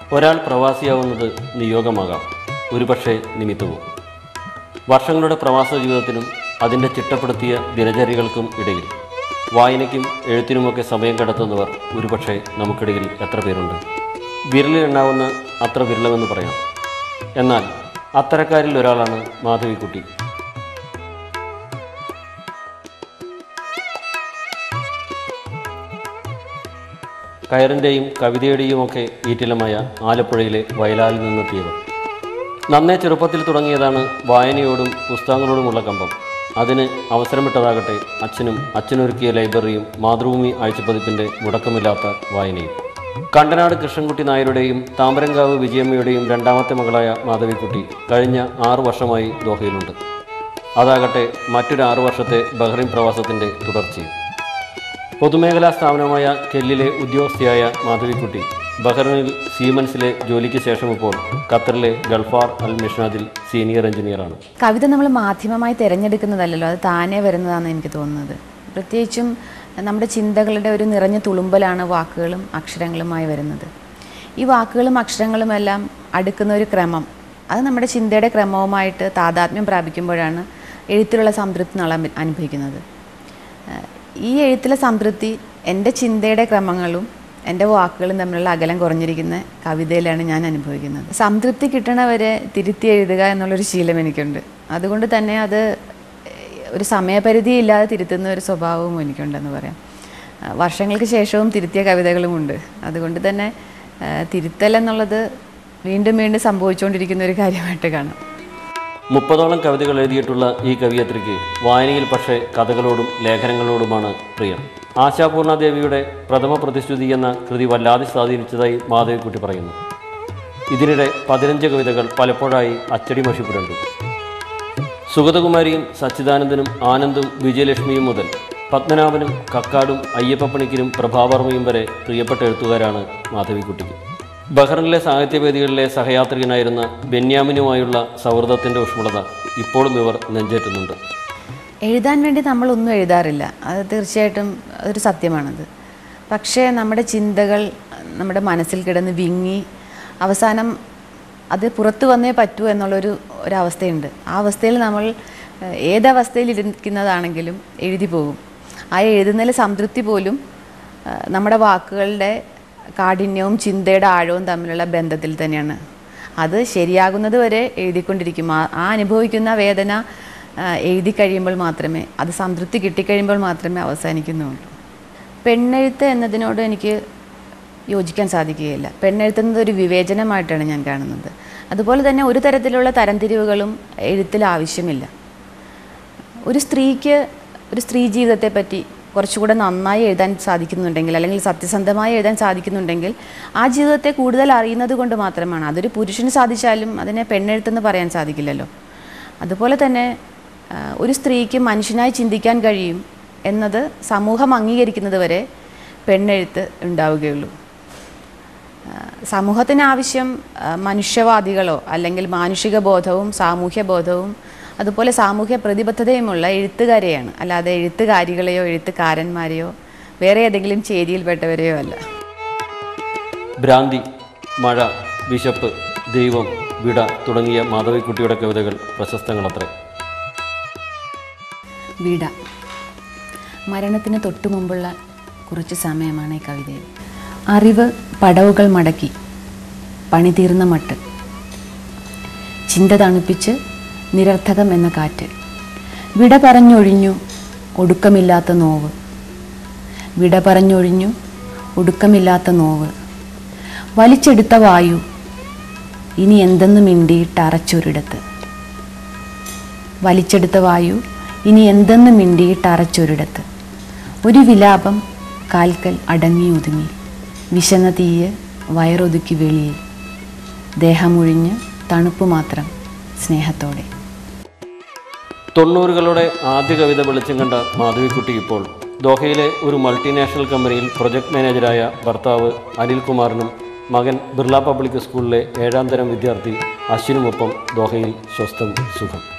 ഒരാൾ പ്രവാസിയാവുന്നത് നിയോഗമാകാം ഒരുപക്ഷെ നിമിത്തവും വർഷങ്ങളുടെ പ്രവാസ ജീവിതത്തിനും അതിൻ്റെ ചിട്ടപ്പെടുത്തിയ ദിനചര്യകൾക്കും ഇടയിൽ വായനയ്ക്കും എഴുത്തിനുമൊക്കെ സമയം കണ്ടെത്തുന്നവർ ഒരുപക്ഷെ നമുക്കിടയിൽ എത്ര പേരുണ്ട് വിരലിലെണ്ണാവുന്ന അത്ര വിരളമെന്ന് പറയാം എന്നാൽ അത്തരക്കാരിൽ ഒരാളാണ് മാധവിക്കുട്ടി കയറിൻ്റെയും കവിതയുടെയും ഒക്കെ ഈറ്റിലമായ ആലപ്പുഴയിലെ വയലാലിൽ നിന്നെത്തിയവർ നന്നേ ചെറുപ്പത്തിൽ തുടങ്ങിയതാണ് വായനയോടും പുസ്തകങ്ങളോടുമുള്ള കമ്പം അതിന് അവസരമിട്ടതാകട്ടെ അച്ഛനും അച്ഛനൊരുക്കിയ ലൈബ്രറിയും മാതൃഭൂമി ആഴ്ചപ്പതിപ്പിൻ്റെ മുടക്കമില്ലാത്ത വായനയും കണ്ടനാട് കൃഷ്ണൻകുട്ടി നായരുടെയും താമരങ്കാവ് വിജയമ്മയുടെയും രണ്ടാമത്തെ മകളായ മാധവിക്കുട്ടി കഴിഞ്ഞ ആറു വർഷമായി ദോഹയിലുണ്ട് അതാകട്ടെ മറ്റൊരു ആറു വർഷത്തെ ബഹ്റിൻ പ്രവാസത്തിൻ്റെ തുടർച്ചയും പൊതുമേഖലാ സ്ഥാപനമായ കെല്ലിലെ ഉദ്യോഗസ്ഥയായ മാധവിക്കുട്ടി ബഹ്റിനിൽ സീമൻസിലെ ജോലിക്ക് ശേഷം ഇപ്പോൾ ഖത്തറിലെ ഗൾഫാർ അൽ മിഷനാദിൽ സീനിയർ എഞ്ചിനീയറാണ് കവിത നമ്മൾ മാധ്യമമായി തിരഞ്ഞെടുക്കുന്നതല്ലല്ലോ അത് താനേ വരുന്നതാണെന്ന് എനിക്ക് തോന്നുന്നത് പ്രത്യേകിച്ചും നമ്മുടെ ചിന്തകളുടെ ഒരു നിറഞ്ഞ തുളുമ്പലാണ് വാക്കുകളും അക്ഷരങ്ങളുമായി വരുന്നത് ഈ വാക്കുകളും അക്ഷരങ്ങളും എല്ലാം അടുക്കുന്ന ഒരു ക്രമം അത് നമ്മുടെ ചിന്തയുടെ ക്രമവുമായിട്ട് താതാത്മ്യം പ്രാപിക്കുമ്പോഴാണ് എഴുത്തിലുള്ള സംതൃപ്തി നമ്മൾ അനു- അനുഭവിക്കുന്നത് ഏഹ് ഈ എഴുത്തിലെ സംതൃപ്തി എൻ്റെ ചിന്തയുടെ ക്രമങ്ങളും എൻ്റെ വാക്കുകളും തമ്മിലുള്ള അകലം കുറഞ്ഞിരിക്കുന്ന കവിതയിലാണ് ഞാൻ അനുഭവിക്കുന്നത് സംതൃപ്തി കിട്ടണവരെ തിരുത്തി എഴുതുക എന്നുള്ളൊരു ശീലം എനിക്കുണ്ട് അതുകൊണ്ട് തന്നെ അത് ഒരു സമയപരിധി ഇല്ലാതെ തിരുത്തുന്ന ഒരു സ്വഭാവവും എനിക്കുണ്ടെന്ന് പറയാം ആ, വർഷങ്ങൾക്ക് ശേഷവും തിരുത്തിയ കവിതകളുമുണ്ട് അതുകൊണ്ട് തന്നെ ആ, തിരുത്തൽ എന്നുള്ളത് വീണ്ടും വീണ്ടും സംഭവിച്ചുകൊണ്ടിരിക്കുന്ന ഒരു കാര്യമായിട്ട് കാണാം മുപ്പതോളം കവിതകൾ എഴുതിയിട്ടുള്ള ഈ കവിയത്രിക്ക് വായനയിൽ പക്ഷേ കഥകളോടും ലേഖനങ്ങളോടുമാണ് പ്രിയം ആശാപൂർണ ദേവിയുടെ പ്രഥമ പ്രതിശ്രുതി എന്ന കൃതി വല്ലാതെ സ്വാധീനിച്ചതായി മാധവിക്കുട്ടി പറയുന്നു ഇതിനിടെ പതിനഞ്ച് കവിതകൾ പലപ്പോഴായി അച്ചടി മഷിപ്പുരണ്ടു സുഗതകുമാരിയും സച്ചിദാനന്ദനും ആനന്ദും വിജയലക്ഷ്മിയും മുതൽ പത്മനാഭനും കക്കാടും അയ്യപ്പപ്പണിക്കരും പ്രഭാവർമ്മയും വരെ പ്രിയപ്പെട്ട എഴുത്തുകാരാണ് മാധവിക്കുട്ടിക്ക് ബഹ്റിനിലെ സാഹിത്യവേദികളിലെ സഹയാത്രികനായിരുന്ന ബെന്യാമിനുമായുള്ള സൗഹൃദത്തിൻ്റെ ഊഷ്മളത ഇപ്പോഴും ഇവർ നെഞ്ചേറ്റുന്നുണ്ട് എഴുതാൻ വേണ്ടി നമ്മളൊന്നും എഴുതാറില്ല അത് തീർച്ചയായിട്ടും അതൊരു സത്യമാണത് പക്ഷേ നമ്മുടെ ചിന്തകൾ നമ്മുടെ മനസ്സിൽ കിടന്ന് വിങ്ങി അവസാനം അത് പുറത്തു വന്നേ പറ്റൂ എന്നുള്ളൊരു ഒരവസ്ഥയുണ്ട് ആ അവസ്ഥയിൽ നമ്മൾ ഏഹ്, ഏതവസ്ഥയിൽ ഇരിക്കുന്നതാണെങ്കിലും എഴുതി പോകും ആ എഴുതുന്നതിൽ സംതൃപ്തി പോലും ഏഹ്, നമ്മുടെ വാക്കുകളുടെ കാഠിന്യവും ചിന്തയുടെ ആഴവും തമ്മിലുള്ള ബന്ധത്തിൽ തന്നെയാണ് അത് ശരിയാകുന്നത് വരെ എഴുതിക്കൊണ്ടിരിക്കും ആ ആ അനുഭവിക്കുന്ന വേദന ആ, എഴുതി കഴിയുമ്പോൾ മാത്രമേ അത് സംതൃപ്തി കിട്ടിക്കഴിയുമ്പോൾ മാത്രമേ അവസാനിക്കുന്നുള്ളൂ പെണ്ണെഴുത്ത് എന്നതിനോട് എനിക്ക് യോജിക്കാൻ സാധിക്കുകയില്ല പെണ്ണെഴുത്ത് എന്നത് ഒരു വിവേചനമായിട്ടാണ് ഞാൻ കാണുന്നത് അതുപോലെ തന്നെ ഒരു തരത്തിലുള്ള തരംതിരിവുകളും എഴുത്തിൽ ആവശ്യമില്ല ഒരു സ്ത്രീക്ക് ഒരു സ്ത്രീ ജീവിതത്തെ പറ്റി കുറച്ചുകൂടെ നന്നായി എഴുതാൻ സാധിക്കുന്നുണ്ടെങ്കിൽ അല്ലെങ്കിൽ സത്യസന്ധമായി എഴുതാൻ സാധിക്കുന്നുണ്ടെങ്കിൽ ആ ജീവിതത്തെ കൂടുതൽ അറിയുന്നത് കൊണ്ട് മാത്രമാണ് അതൊരു പുരുഷന് സാധിച്ചാലും അതിനെ പെണ്ണെഴുത്തെന്ന് പറയാൻ സാധിക്കില്ലല്ലോ അതുപോലെ തന്നെ ആ, ഒരു സ്ത്രീക്ക് മനുഷ്യനായി ചിന്തിക്കാൻ കഴിയും എന്നത് സമൂഹം അംഗീകരിക്കുന്നത് വരെ പെണ്ണെഴുത്ത് ഉണ്ടാവുകയുള്ളൂ ആ, സമൂഹത്തിന് ആവശ്യം ആ, മനുഷ്യവാദികളോ അല്ലെങ്കിൽ മാനുഷിക ബോധവും സാമൂഹ്യ ബോധവും അതുപോലെ സാമൂഹ്യ പ്രതിബദ്ധതയുമുള്ള എഴുത്തുകാരെയാണ് അല്ലാതെ എഴുത്തുകാരികളെയോ എഴുത്തുകാരന്മാരെയോ വേറെ ഏതെങ്കിലും ചേരിയിൽപ്പെട്ടവരെയോ അല്ല ഭ്രാന്തി മഴ വിശപ്പ് ദൈവം വിട തുടങ്ങിയ മാധവിക്കുട്ടിയുടെ കവിതകൾ പ്രശസ്തങ്ങളത്രേ വിട മരണത്തിന് തൊട്ടു മുമ്പുള്ള കുറച്ച് സമയമാണ് ഈ കവിതയിൽ അറിവ് പടവുകൾ മടക്കി പണിതീർന്ന മട്ട് ചിന്ത തണുപ്പിച്ച് നിരർത്ഥകം എന്ന കാറ്റ് വിട പറഞ്ഞൊഴിഞ്ഞു ഒടുക്കമില്ലാത്ത നോവ് വിട പറഞ്ഞൊഴിഞ്ഞു ഒടുക്കമില്ലാത്ത നോവ് വലിച്ചെടുത്ത വായു ഇനി എന്തെന്ന് മിണ്ടിയിട്ട് അറച്ചൊരിടത്ത് വലിച്ചെടുത്ത വായു ഇനി എന്തെന്ന് മിണ്ടിയിട്ട് അറച്ചൊരിടത്ത് ഒരു വിലാപം കാൽക്കൽ അടങ്ങി ഒതുങ്ങി വിശന്ന തീയ് വയറൊതുക്കി വെളിയിൽ ദേഹമൊഴിഞ്ഞ് തണുപ്പ് മാത്രം സ്നേഹത്തോടെ തൊണ്ണൂറുകളുടെ ആദ്യ കവിത വെളിച്ചം കണ്ട മാധവിക്കുട്ടി ഇപ്പോൾ ദോഹയിലെ ഒരു മൾട്ടിനാഷണൽ കമ്പനിയിൽ പ്രൊജക്ട് മാനേജരായ ഭർത്താവ് അനിൽകുമാറിനും മകൻ ബിർള പബ്ലിക് സ്കൂളിലെ ഏഴാം തരം വിദ്യാർത്ഥി അശ്വിനുമൊപ്പം ദോഹയിൽ സ്വസ്ഥം സുഖം